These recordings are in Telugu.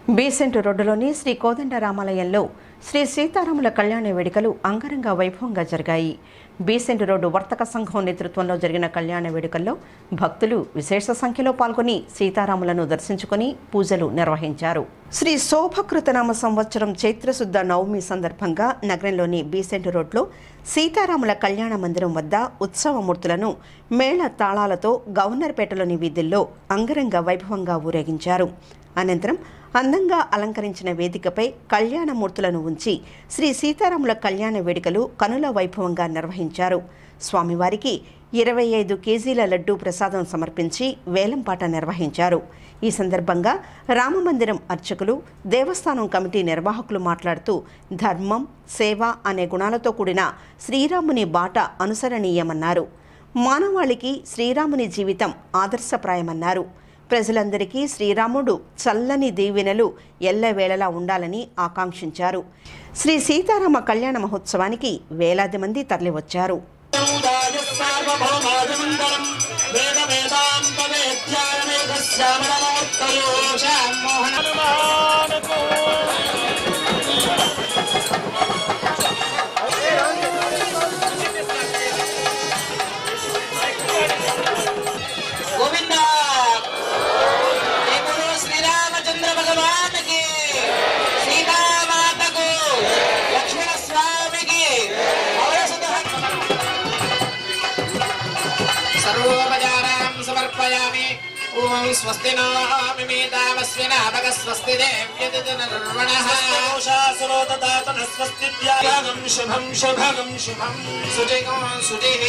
బీసెంట్ రోడ్డులోని శ్రీ కోదండ రామాలయంలో శ్రీ సీతారాముల కళ్యాణ వేడుకలు అంగరంగ వైభవంగా జరిగాయి బీసెంట్ రోడ్డు వర్తక సంఘం నేతృత్వంలో జరిగిన కళ్యాణ వేడుకల్లో భక్తులు విశేష సంఖ్యలో పాల్గొని సీతారాములను దర్శించుకుని పూజలు నిర్వహించారు శ్రీ శోభకృతనామ సంవత్సరం చైత్రశుద్ధ నవమి సందర్భంగా నగరంలోని బీసెంట్ రోడ్లో సీతారాముల కళ్యాణ మందిరం వద్ద ఉత్సవమూర్తులను మేళ తాళాలతో గవర్నర్పేటలోని వీధుల్లో అంగరంగ వైభవంగా ఊరేగించారు అనంతరం అందంగా అలంకరించిన వేదికపై కళ్యాణమూర్తులను ఉంచి శ్రీ సీతారాముల కళ్యాణ వేడుకలు కనుల వైభవంగా నిర్వహించారు స్వామివారికి ఇరవై ఐదు కేజీల లడ్డూ ప్రసాదం సమర్పించి వేలంపాట నిర్వహించారు ఈ సందర్భంగా రామమందిరం అర్చకులు దేవస్థానం కమిటీ నిర్వాహకులు మాట్లాడుతూ ధర్మం సేవ అనే గుణాలతో కూడిన శ్రీరాముని బాట అనుసరణీయమన్నారు మానవాళికి శ్రీరాముని జీవితం ఆదర్శప్రాయమన్నారు ప్రజలందరికీ శ్రీరాముడు చల్లని దీవెనలు ఎల్లవేళలా ఉండాలని ఆకాంక్షించారు శ్రీ సీతారామ కళ్యాణ మహోత్సవానికి వేలాది మంది తరలివచ్చారు సార్వభౌమాజమంగళం వేద వేదాంత గోవింద జయ గురు శ్రీరామచంద్ర భగవానికి సీతామాతకు లక్ష్మణ స్వామికి సర్వోపచారాం సమర్పయామి ఓం స్వస్తి నో మిమేతావస్వినాభగ స్వస్తి దేవ్యదినర్వణః స్వస్తి శుభం శుభగం శుభం సుజగం సుజిః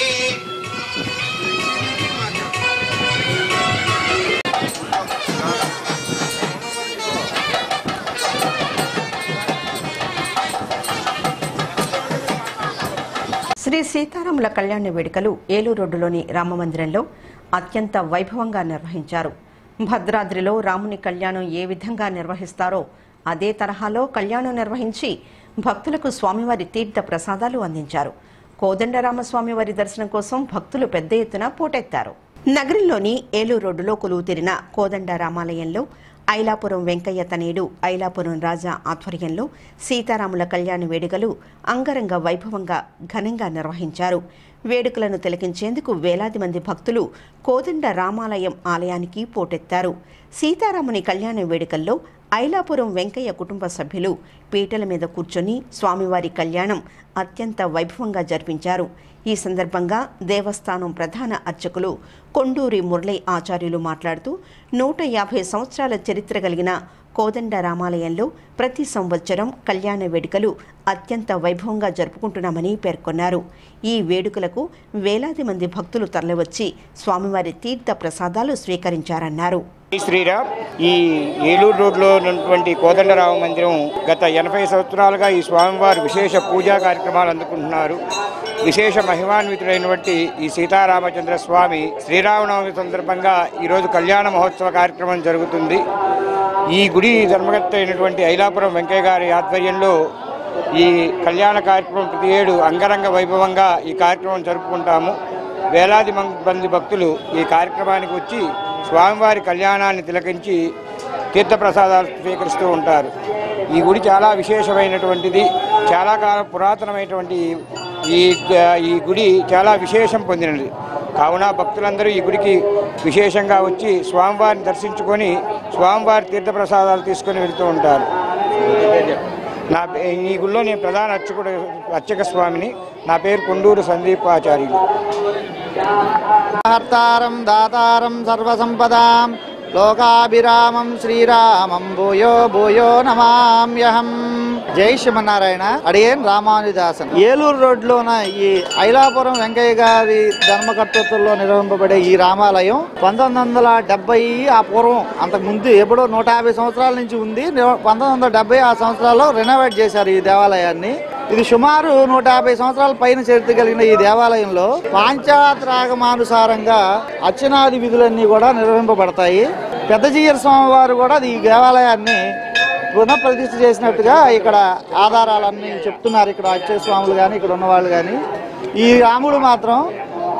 శ్రీ సీతారాముల కళ్యాణ వేడుకలు ఏలూరు రోడ్డులోని రామమందిరంలో అత్యంత వైభవంగా నిర్వహించారు భద్రాద్రిలో రాముని కళ్యాణం ఏ విధంగా నిర్వహిస్తారో అదే తరహాలో కళ్యాణం నిర్వహించి భక్తులకు స్వామివారి తీర్థ ప్రసాదాలు అందించారు కోదండరామస్వామి వారి దర్శనం కోసం భక్తులు పెద్ద ఎత్తున పోటెత్తారు నగరంలోని ఏలూరు రోడ్డులో కొలువు తీరిన కోదండ రామాలయంలో ఐలాపురం వెంకయ్య తనేడు ఐలాపురం రాజా ఆధ్వర్యంలో సీతారాముల కళ్యాణ వేడుకలు అంగరంగ వైభవంగా ఘనంగా నిర్వహించారు వేడుకలను తిలకించేందుకు వేలాది మంది భక్తులు కోదండ రామాలయం ఆలయానికి పోటెత్తారు సీతారాముని కళ్యాణ వేడుకల్లో ఐలాపురం వెంకయ్య కుటుంబ సభ్యులు పీటల మీద కూర్చొని స్వామివారి కళ్యాణం అత్యంత వైభవంగా జరిపించారు ఈ సందర్భంగా దేవస్థానం ప్రధాన అర్చకులు కొండూరి మురళి ఆచార్యులు మాట్లాడుతూ నూట యాభై సంవత్సరాల చరిత్ర కలిగిన కోదండ రామాలయంలో ప్రతి సంవత్సరం కళ్యాణ వేడుకలు అత్యంత వైభవంగా జరుపుకుంటున్నామని పేర్కొన్నారు ఈ వేడుకలకు వేలాది మంది భక్తులు తరలివచ్చి స్వామివారి తీర్థ ప్రసాదాలు స్వీకరించారన్నారు జై శ్రీరామ్ ఈ ఏలూరు రోడ్లో ఉన్నటువంటి కోదండరామ మందిరం గత ఎనభై సంవత్సరాలుగా ఈ స్వామివారు విశేష పూజా కార్యక్రమాలు అందుకుంటున్నారు విశేష మహిమాన్వితుడైనటువంటి ఈ సీతారామచంద్ర స్వామి శ్రీరామనవమి సందర్భంగా ఈరోజు కళ్యాణ మహోత్సవ కార్యక్రమం జరుగుతుంది ఈ గుడి ధర్మకర్త అయినటువంటి ఐలాపురం వెంకయ్య గారి ఆధ్వర్యంలో ఈ కళ్యాణ కార్యక్రమం ప్రతి ఏడు అంగరంగ వైభవంగా ఈ కార్యక్రమం జరుపుకుంటాము వేలాది మం- మంది భక్తులు ఈ కార్యక్రమానికి వచ్చి స్వామివారి కళ్యాణాన్ని తిలకించి తీర్థప్రసాదాలు స్వీకరిస్తూ ఉంటారు ఈ గుడి చాలా విశేషమైనటువంటిది చాలా కాలం పురాతనమైనటువంటి ఈ గ- ఈ గుడి చాలా విశేషం పొందినది కావున భక్తులందరూ ఈ గుడికి విశేషంగా వచ్చి స్వామివారిని దర్శించుకొని స్వామివారి తీర్థప్రసాదాలు తీసుకొని వెళ్తూ ఉంటారు నా పే- ఈ గుడిలో నేను ప్రధాన అర్చకుడు అర్చక స్వామిని నా పేరు కొండూరు సందీప్ ఆచార్యులు హర్తారం దాతారం సర్వసంపదాం లోకాభిరామం శ్రీరామం భూయో భూయో నమామ్యహం జై శ్రీమన్నారాయణ అడిగేన్ రామానుదాసన్ ఏలూరు రోడ్లోన ఈ ఐలాపురం వెంకయ్య గారి ధర్మకర్తృత్వంలో నిర్వహింపబడే ఈ రామాలయం పంతొమ్మిది వందల డెబ్బై ఆ పూర్వం అంతకు ముందు ఎప్పుడో నూట యాభై సంవత్సరాల నుంచి ఉంది పంతొమ్మిది వందల డెబ్బై ఆ సంవత్సరాల్లో రెనోవేట్ చేశారు ఈ దేవాలయాన్ని ఇది సుమారు నూట యాభై సంవత్సరాల పైన చరిత్ర కలిగిన ఈ దేవాలయంలో పాంచాత్రాగమానుసారంగా అర్చనాది విధులన్నీ కూడా నిర్వహింపబడతాయి పెద్దజీయర్ స్వామి వారు కూడా ఈ దేవాలయాన్ని పునఃప్రతిష్ఠ చేసినట్టుగా ఇక్కడ ఆధారాలన్నీ చెప్తున్నారు ఇక్కడ అక్షయ స్వాములు కానీ ఇక్కడ ఉన్నవాళ్ళు కానీ ఈ రాముడు మాత్రం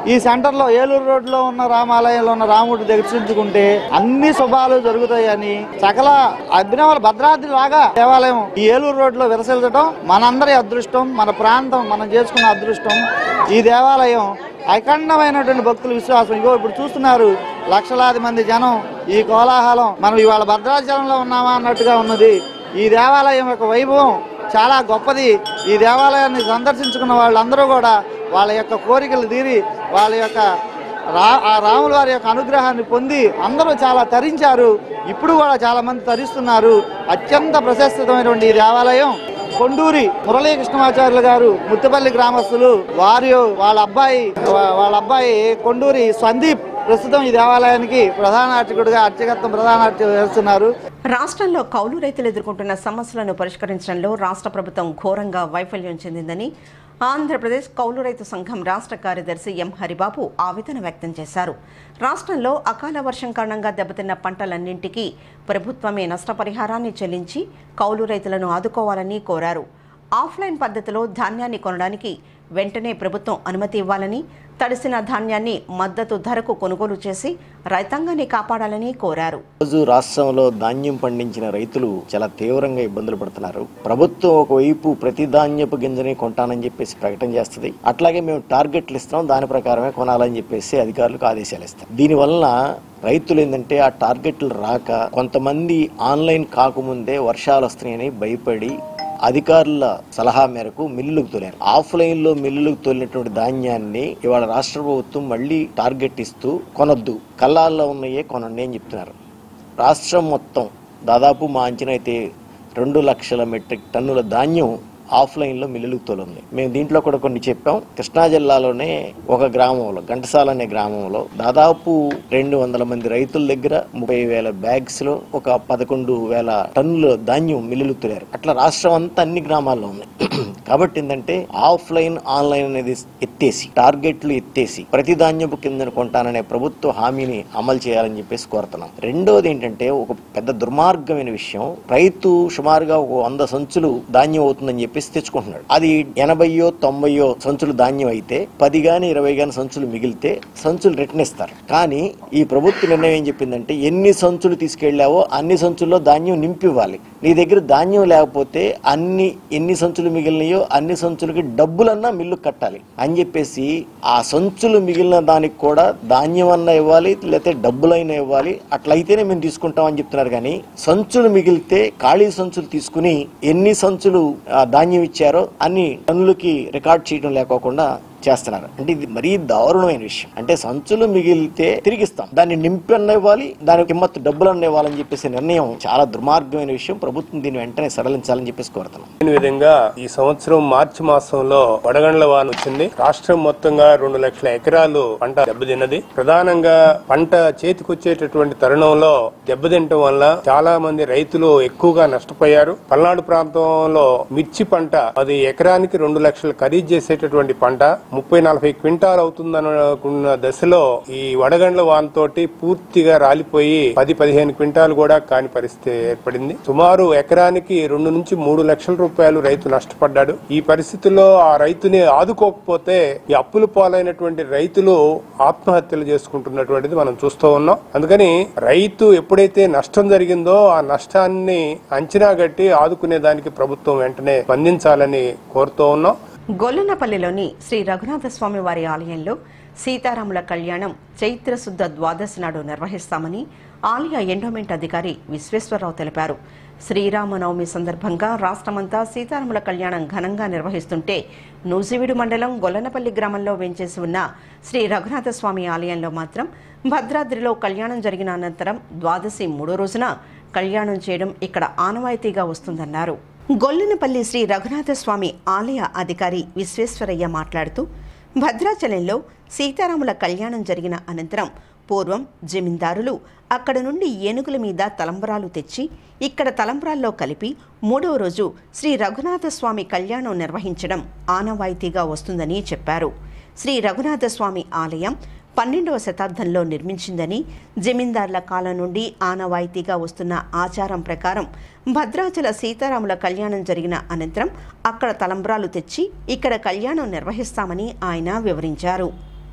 ఈ సెంటర్లో ఏలూరు రోడ్లో ఉన్న రామాలయంలో ఉన్న రాముడు దర్శించుకుంటే అన్ని శుభాలు జరుగుతాయని సకల అభినవ భద్రాద్రి లాగా దేవాలయం ఈ ఏలూరు రోడ్లో విరసిల్లడం మనందరి అదృష్టం మన ప్రాంతం మనం చేసుకున్న అదృష్టం ఈ దేవాలయం అఖండమైనటువంటి భక్తుల విశ్వాసం ఇగో ఇప్పుడు చూస్తున్నారు లక్షలాది మంది జనం ఈ కోలాహలం మనం ఇవాళ భద్రాచలంలో ఉన్నామా అన్నట్టుగా ఉన్నది ఈ దేవాలయం యొక్క వైభవం చాలా గొప్పది ఈ దేవాలయాన్ని సందర్శించుకున్న వాళ్ళందరూ కూడా వాళ్ళ యొక్క కోరికలు తీరి వాళ్ళ యొక్క రా ఆ రాముల వారి యొక్క అనుగ్రహాన్ని పొంది అందరూ చాలా తరించారు ఇప్పుడు కూడా చాలా మంది తరిస్తున్నారు అత్యంత ప్రశస్తితమైనటువంటి ఈ దేవాలయం కొండూరి మురళీ కృష్ణమాచార్యులు గారు ముత్తుపల్లి గ్రామస్తులు వారి వాళ్ళ అబ్బాయి వా- వాళ్ళ అబ్బాయి కొండూరి సందీప్ ప్రస్తుతం ఈ దేవాలయానికి ప్రధాన అర్చకుడిగా అర్చకత్వం ప్రధాన అర్చక చేస్తున్నారు రాష్ట్రంలో కౌలు రైతులు ఎదుర్కొంటున్న సమస్యలను పరిష్కరించడంలో రాష్ట్ర ప్రభుత్వం ఘోరంగా వైఫల్యం చెందిందని ఆంధ్రప్రదేశ్ కౌలు రైతు సంఘం రాష్ట్ర కార్యదర్శి ఎం హరిబాబు ఆవేదన వ్యక్తం చేశారు రాష్ట్రంలో అకాల వర్షం కారణంగా దెబ్బతిన్న పంటలన్నింటికీ ప్రభుత్వమే నష్టపరిహారాన్ని చెల్లించి కౌలు రైతులను ఆదుకోవాలని కోరారు ఆఫ్లైన్ పద్ధతిలో ధాన్యాన్ని కొనడానికి వెంటనే ప్రభుత్వం అనుమతి ఇవ్వాలని తడిసిన ధాన్యాన్ని మద్దతు ధరకు కొనుగోలు చేసి రైతాంగాన్ని కాపాడాలని కోరారు రోజు రాష్ట్రంలో ధాన్యం పండించిన రైతులు చాలా తీవ్రంగా ఇబ్బందులు పడుతున్నారు ప్రభుత్వం ఒకవైపు ప్రతి ధాన్యపు గింజని కొంటానని చెప్పేసి ప్రకటన చేస్తుంది అట్లాగే మేము టార్గెట్లు ఇస్తాం దాని ప్రకారమే కొనాలని చెప్పేసి అధికారులకు ఆదేశాలు ఇస్తాం దీనివల్ల రైతులు ఏంటంటే ఆ టార్గెట్లు రాక కొంతమంది ఆన్లైన్ కాకముందే వర్షాలు వస్తున్నాయని భయపడి అధికారుల సలహా మేరకు మిల్లులకు తోలారు ఆఫ్లైన్ లో మిల్లులకు తోలినటువంటి ధాన్యాన్ని ఇవాళ రాష్ట్ర ప్రభుత్వం మళ్ళీ టార్గెట్ ఇస్తూ కొనొద్దు కల్లాల్లో ఉన్నాయే కొనండి అని చెప్తున్నారు రాష్ట్రం మొత్తం దాదాపు మా అంచనా అయితే రెండు లక్షల మెట్రిక్ టన్నుల ధాన్యం ఆఫ్లైన్లో మిల్లులకు తోలుంది మేము దీంట్లో కూడా కొన్ని చెప్పాం కృష్ణా జిల్లాలోనే ఒక గ్రామంలో ఘంటసాల అనే గ్రామంలో దాదాపు రెండు వందల మంది రైతుల దగ్గర ముప్పై వేల బ్యాగ్స్ లో ఒక పదకొండు వేల టన్నుల ధాన్యం మిల్లులకు తోలారు అట్లా రాష్ట్రం అంతా అన్ని గ్రామాల్లో ఉన్నాయి కాబట్టి ఏంటంటే ఆఫ్లైన్ ఆన్లైన్ అనేది ఎత్తేసి టార్గెట్లు ఎత్తేసి ప్రతి ధాన్యపు కింద కొంటాననే ప్రభుత్వ హామీని అమలు చేయాలని చెప్పేసి కోరుతున్నాం రెండోది ఏంటంటే ఒక పెద్ద దుర్మార్గమైన విషయం రైతు సుమారుగా ఒక వంద సంచులు ధాన్యం అవుతుందని చెప్పేసి తెచ్చుకుంటున్నాడు అది ఎనభైయో తొంభైయో సంచులు ధాన్యం అయితే పది గాని ఇరవై గాని సంచులు మిగిలితే సంచులు రిటర్న్ ఇస్తారు కానీ ఈ ప్రభుత్వ నిర్ణయం ఏం చెప్పిందంటే ఎన్ని సంచులు తీసుకెళ్లావో అన్ని సంచుల్లో ధాన్యం నింపివ్వాలి నీ దగ్గర ధాన్యం లేకపోతే అన్ని ఎన్ని సంచులు మిగిలినాయో అన్ని సంచులకి డబ్బులన్నా మిల్లు కట్టాలి అని చెప్పేసి ఆ సంచులు మిగిలిన దానికి కూడా ధాన్యం అన్నా ఇవ్వాలి లేకపోతే డబ్బులైనా ఇవ్వాలి అట్లయితేనే మేము తీసుకుంటాం అని చెప్తున్నారు కానీ సంచులు మిగిలితే ఖాళీ సంచులు తీసుకుని ఎన్ని సంచులు ఆ, ధాన్యం ఇచ్చారో అన్ని టన్నులకి రికార్డ్ చేయడం లేకోకుండా చేస్తున్నారు అంటే ఇది మరీ దారుణమైన విషయం అంటే సంచులు మిగిలితే తిరిగిస్తాం దాన్ని నింపి అన్న ఇవ్వాలి దానికి కిమ్మత్తు డబ్బులు అన్న ఇవ్వాలని చెప్పేసి నిర్ణయం చాలా దుర్మార్గమైన విషయం ప్రభుత్వం దీన్ని వెంటనే సడలించాలని చెప్పేసి కోరుతున్నాం ఈ విధంగా ఈ సంవత్సరం మార్చి మాసంలో వడగండ్ల వాన వచ్చింది రాష్ట్రం మొత్తంగా రెండు లక్షల ఎకరాలు పంట దెబ్బతిన్నది ప్రధానంగా పంట చేతికొచ్చేటటువంటి తరుణంలో దెబ్బతింటం వల్ల చాలా మంది రైతులు ఎక్కువగా నష్టపోయారు పల్నాడు ప్రాంతంలో మిర్చి పంట అది ఎకరానికి రెండు లక్షలు ఖరీదు చేసేటటువంటి పంట ముప్పై నలభై క్వింటాల్ అవుతుందనుకున్న దశలో ఈ వడగండ్ల వానతోటి పూర్తిగా రాలిపోయి పది పదిహేను క్వింటాల్ కూడా కాని పరిస్థితి ఏర్పడింది సుమారు ఎకరానికి రెండు నుంచి మూడు లక్షల రూపాయలు రైతు నష్టపడ్డాడు ఈ పరిస్థితుల్లో ఆ రైతుని ఆదుకోకపోతే ఈ అప్పుల పాలైనటువంటి రైతులు ఆత్మహత్యలు చేసుకుంటున్నటువంటిది మనం చూస్తూ ఉన్నాం అందుకని రైతు ఎప్పుడైతే నష్టం జరిగిందో ఆ నష్టాన్ని అంచనా గట్టి ఆదుకునే దానికి ప్రభుత్వం వెంటనే స్పందించాలని కోరుతూ ఉన్నాం గొల్లనపల్లిలోని శ్రీ రఘునాథ స్వామి వారి ఆలయంలో సీతారాముల కళ్యాణం చైత్ర శుద్ధ ద్వాదశి నాడు నిర్వహిస్తామని ఆలయ ఎండోమెంట్ అధికారి విశ్వేశ్వరరావు తెలిపారు శ్రీరామనవమి సందర్భంగా రాష్ట్రమంతా సీతారాముల కళ్యాణం ఘనంగా నిర్వహిస్తుంటే నూజివీడు మండలం గొల్లనపల్లి గ్రామంలో వెంచేసి ఉన్న శ్రీ రఘునాథ స్వామి ఆలయంలో మాత్రం భద్రాద్రిలో కళ్యాణం జరిగిన అనంతరం ద్వాదశి మూడో రోజున కళ్యాణం చేయడం ఇక్కడ ఆనవాయితీగా వస్తుందన్నారు గొల్లనపల్లి శ్రీ రఘునాథ స్వామి ఆలయ అధికారి విశ్వేశ్వరయ్య మాట్లాడుతూ భద్రాచలంలో సీతారాముల కళ్యాణం జరిగిన అనంతరం పూర్వం జమీందారులు అక్కడ నుండి ఏనుగుల మీద తలంబరాలు తెచ్చి ఇక్కడ తలంబరాల్లో కలిపి మూడవ రోజు శ్రీ రఘునాథ స్వామి కళ్యాణం నిర్వహించడం ఆనవాయితీగా వస్తుందని చెప్పారు శ్రీ రఘునాథ స్వామి ఆలయం పన్నెండవ శతాబ్దంలో నిర్మించిందని జమీందార్ల కాలం నుండి ఆనవాయితీగా వస్తున్న ఆచారం ప్రకారం భద్రాచల సీతారాముల కళ్యాణం జరిగిన అనంతరం అక్కడ తలంబ్రాలు తెచ్చి ఇక్కడ కళ్యాణం నిర్వహిస్తామని ఆయన వివరించారు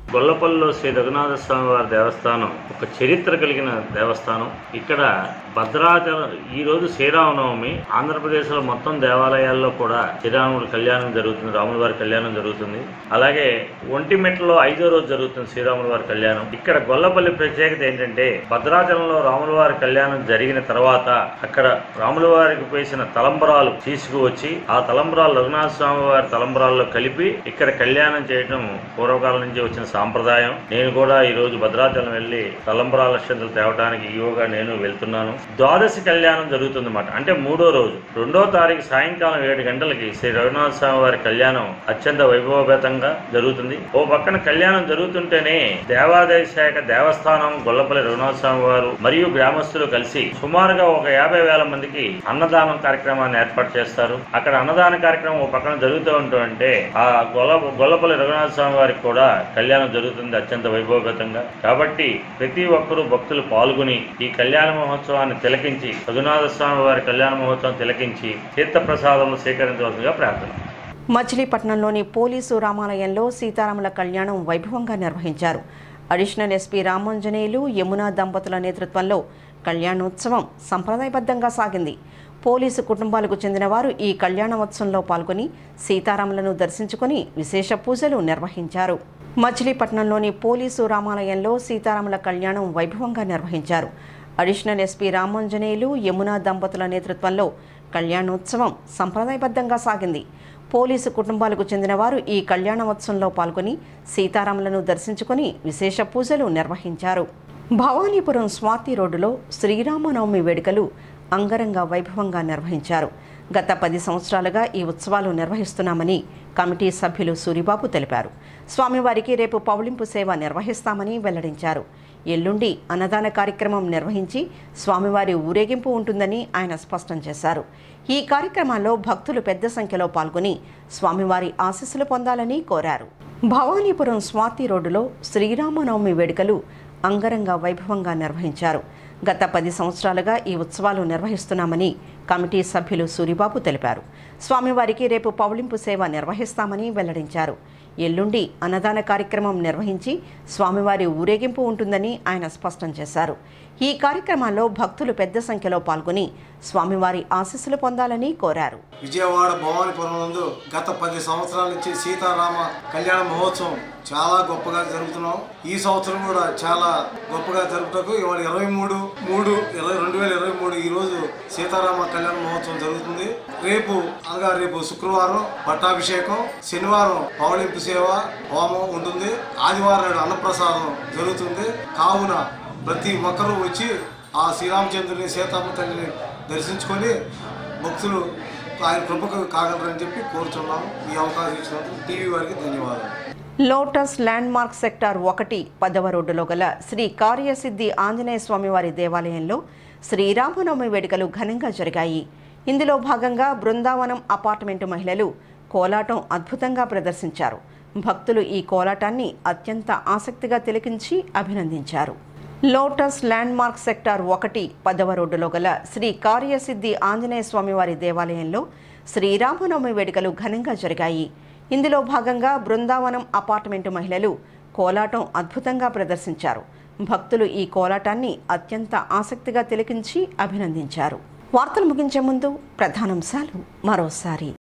గొల్లపల్లిలో శ్రీ రఘునాథ స్వామి వారి దేవస్థానం ఒక చరిత్ర కలిగిన దేవస్థానం ఇక్కడ భద్రాచలం ఈ రోజు శ్రీరామనవమి ఆంధ్రప్రదేశ్లో మొత్తం దేవాలయాల్లో కూడా శ్రీరాముడి కళ్యాణం జరుగుతుంది రాముల వారి కళ్యాణం జరుగుతుంది అలాగే ఒంటిమెట్లలో ఐదో రోజు జరుగుతుంది శ్రీరాముల వారి కళ్యాణం ఇక్కడ గొల్లపల్లి ప్రత్యేకత ఏంటంటే భద్రాచలంలో రాముల వారి కళ్యాణం జరిగిన తర్వాత అక్కడ రాముల వారికి వేసిన తలంబరాలు తీసుకువచ్చి ఆ తలంబరాలు రఘునాథ స్వామి వారి తలంబరాల్లో కలిపి ఇక్కడ కళ్యాణం చేయడం పూర్వకాలం నుంచి వచ్చిన సాంప్రదాయం నేను కూడా ఈ రోజు భద్రాచలం వెళ్లి తలంబరాల అక్షంతలు తేవడానికి ఈవోగా నేను వెళ్తున్నాను ద్వాదశి కళ్యాణం జరుగుతుంది అంటే మూడో రోజు రెండో తారీఖు సాయంకాలం ఏడు గంటలకి శ్రీ రఘునాథ స్వామి వారి కళ్యాణం అత్యంత వైభవపేతంగా జరుగుతుంది ఓ పక్కన కళ్యాణం జరుగుతుంటేనే దేవాదాయ శాఖ దేవస్థానం గొల్లపల్లి రఘునాథ స్వామి వారు మరియు గ్రామస్తులు కలిసి సుమారుగా ఒక యాభై వేల మందికి అన్నదానం కార్యక్రమాన్ని ఏర్పాటు చేస్తారు అక్కడ అన్నదాన కార్యక్రమం ఓ పక్కన జరుగుతూ ఉంటుంటే ఆ గొల్ల గొల్లపల్లి రఘునాథ స్వామి వారికి కూడా కళ్యాణం జరుగుతుంది అత్యంత వైభవపేతంగా కాబట్టి ప్రతి ఒక్కరూ భక్తులు పాల్గొని ఈ కళ్యాణ మహోత్సవాన్ని తిలకించి రఘునాథ స్వామి వారి కళ్యాణ మహోత్సవం తిలకించి తీర్థప్రసాదములు స్వీకరించవలసిందిగా ప్రార్థన మచిలీపట్నంలోని పోలీసు రామాలయంలో సీతారాముల కళ్యాణం వైభవంగా నిర్వహించారు అడిషనల్ ఎస్పీ రామాంజనేయులు యమునా దంపతుల నేతృత్వంలో కళ్యాణోత్సవం సంప్రదాయబద్ధంగా సాగింది పోలీసు కుటుంబాలకు చెందిన వారు ఈ కళ్యాణోత్సవంలో పాల్గొని సీతారాములను దర్శించుకుని విశేష పూజలు నిర్వహించారు మచిలీపట్నంలోని పోలీసు రామాలయంలో సీతారాముల కళ్యాణం వైభవంగా నిర్వహించారు అడిషనల్ ఎస్పీ రామాంజనేయులు యమునా దంపతుల నేతృత్వంలో కళ్యాణోత్సవం సంప్రదాయబద్ధంగా సాగింది పోలీసు కుటుంబాలకు చెందిన వారు ఈ కళ్యాణోత్సవంలో పాల్గొని సీతారాములను దర్శించుకుని విశేష పూజలు నిర్వహించారు భవానీపురం స్వాతి రోడ్డులో శ్రీరామనవమి వేడుకలు అంగరంగ వైభవంగా నిర్వహించారు గత పది సంవత్సరాలుగా ఈ ఉత్సవాలు నిర్వహిస్తున్నామని కమిటీ సభ్యులు సూరిబాబు తెలిపారు స్వామివారికి రేపు పౌళింపు సేవ నిర్వహిస్తామని వెల్లడించారు ఎల్లుండి అన్నదాన కార్యక్రమం నిర్వహించి స్వామివారి ఊరేగింపు ఉంటుందని ఆయన స్పష్టం చేశారు ఈ కార్యక్రమాల్లో భక్తులు పెద్ద సంఖ్యలో పాల్గొని స్వామివారి ఆశీస్సులు పొందాలని కోరారు భవానీపురం స్వాతి రోడ్డులో శ్రీరామనవమి వేడుకలు అంగరంగ వైభవంగా నిర్వహించారు గత పది సంవత్సరాలుగా ఈ ఉత్సవాలు నిర్వహిస్తున్నామని కమిటీ సభ్యులు సూరిబాబు తెలిపారు స్వామివారికి రేపు పౌళింపు సేవ నిర్వహిస్తామని వెల్లడించారు ఎల్లుండి అన్నదాన కార్యక్రమం నిర్వహించి స్వామివారి ఊరేగింపు ఉంటుందని ఆయన స్పష్టం చేశారు ఈ కార్యక్రమాల్లో భక్తులు పెద్ద సంఖ్యలో పాల్గొని స్వామివారి ఆశీస్సులు పొందాలని కోరారు విజయవాడ భవానిపురం నందు గత పది సంవత్సరాల నుంచి సీతారామ కళ్యాణ మహోత్సవం చాలా గొప్పగా జరుపుతున్నాం ఈ సంవత్సరం కూడా చాలా గొప్పగా జరుపుటకు ఇవాళ ఇరవై మూడు మూడు ఇరవై రెండు వేల ఇరవై మూడు ఈ రోజు సీతారామ కళ్యాణ మహోత్సవం జరుగుతుంది రేపు అనగా రేపు శుక్రవారం పట్టాభిషేకం శనివారం పౌళింపు సేవ హోమం ఉంటుంది ఆదివారం నాడు అన్నప్రసాదం జరుగుతుంది కావున ప్రతి ఒక్కరూ వచ్చి ఆ శ్రీరామచంద్రుని సీతమ్మ తల్లిని దర్శించుకొని భక్తులు ఆయన కృపకు కాగలరని చెప్పి కోరుచున్నాము ఈ అవకాశం ఇచ్చినందుకు టీవీ వారికి ధన్యవాదాలు లోటస్ ల్యాండ్ మార్క్ సెక్టార్ ఒకటి పదవ రోడ్డులో గల శ్రీ కార్యసిద్ధి ఆంజనేయ స్వామివారి దేవాలయంలో శ్రీరామనవమి వేడుకలు ఘనంగా జరిగాయి ఇందులో భాగంగా బృందావనం అపార్ట్మెంటు మహిళలు కోలాటం అద్భుతంగా ప్రదర్శించారు భక్తులు ఈ కోలాటాన్ని అత్యంత ఆసక్తిగా తిలకించి అభినందించారు లోటస్ ల్యాండ్ మార్క్ సెక్టార్ ఒకటి పదవ రోడ్డులో గల శ్రీ కార్యసిద్ధి ఆంజనేయ స్వామివారి దేవాలయంలో శ్రీరామనవమి వేడుకలు ఘనంగా జరిగాయి ఇందులో భాగంగా బృందావనం అపార్ట్మెంటు మహిళలు కోలాటం అద్భుతంగా ప్రదర్శించారు భక్తులు ఈ కోలాటాన్ని అత్యంత ఆసక్తిగా తిలకించి అభినందించారు వార్తలు ముగించే ముందు ప్రధానాంశాలు మరోసారి